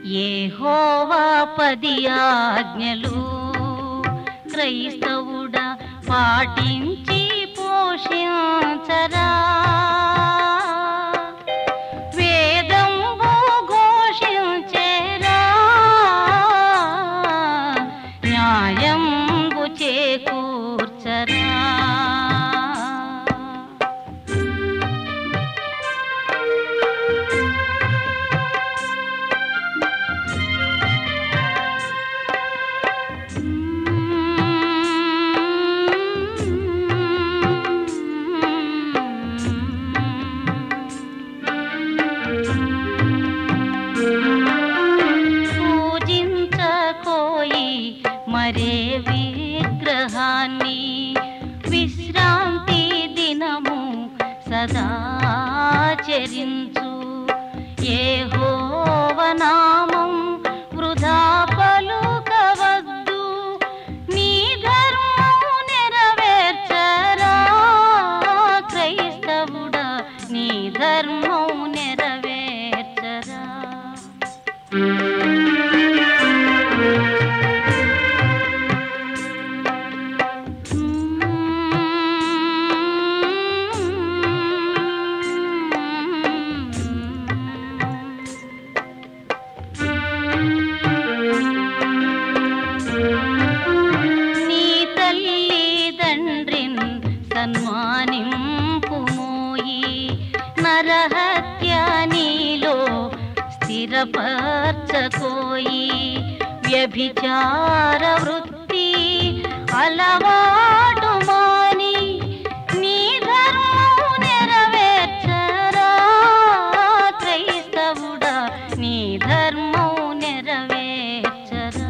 ఏహోవా పది ఆజ్ఞలు క్రైస్తవుడా పాటించి పోషించరా వేదంబు ఘోషించేరా న్యాయంబు చేకూర్చరా పూజించకోయి మరే విగ్రహాన్ని విశ్రాంతి దినము సదా చరించు ఏహోవనామం వృధా పలుకవద్దు నీ ధర్మము నెరవేర్చరా క్రైస్తవుడా నీ ధర్మం నెరవేర్చరా నీ తల్లి తండ్రిన్ సన్మానింపుమోయి నరహత్య నీలో స్థిరపరచకోయి వ్యభిచార వృత్తి అలవాటు మాని నీ ధర్మము నెరవేర్చరా క్రైస్తవుడా నీ ధర్మము నెరవేర్చరా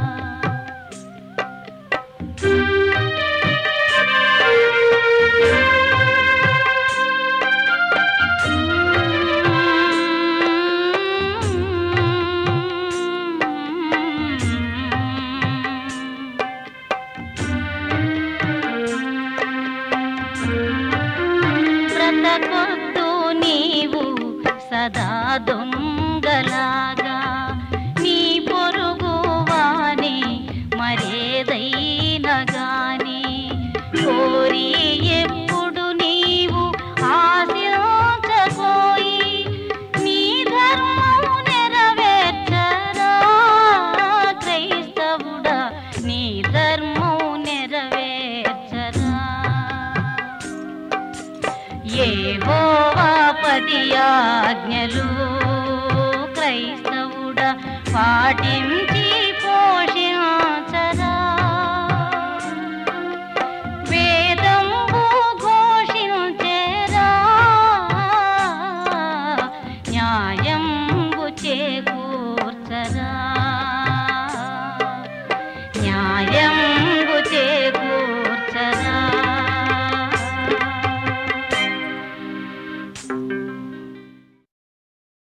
బ్రతకొద్దు నీవు సదా దొంగలాగా నీ పొరుగు వాని మరేదైనా గాని కోరి ఎప్పుడు నీవు ఆశించకోయి నీ ధర్మము నెరవేర్చరా క్రైస్తవుడా నీ ధర్మము నెరవేర్చరా ఏహోవా పది ఆజ్ఞలు క్రైస్తవుడా పాటించ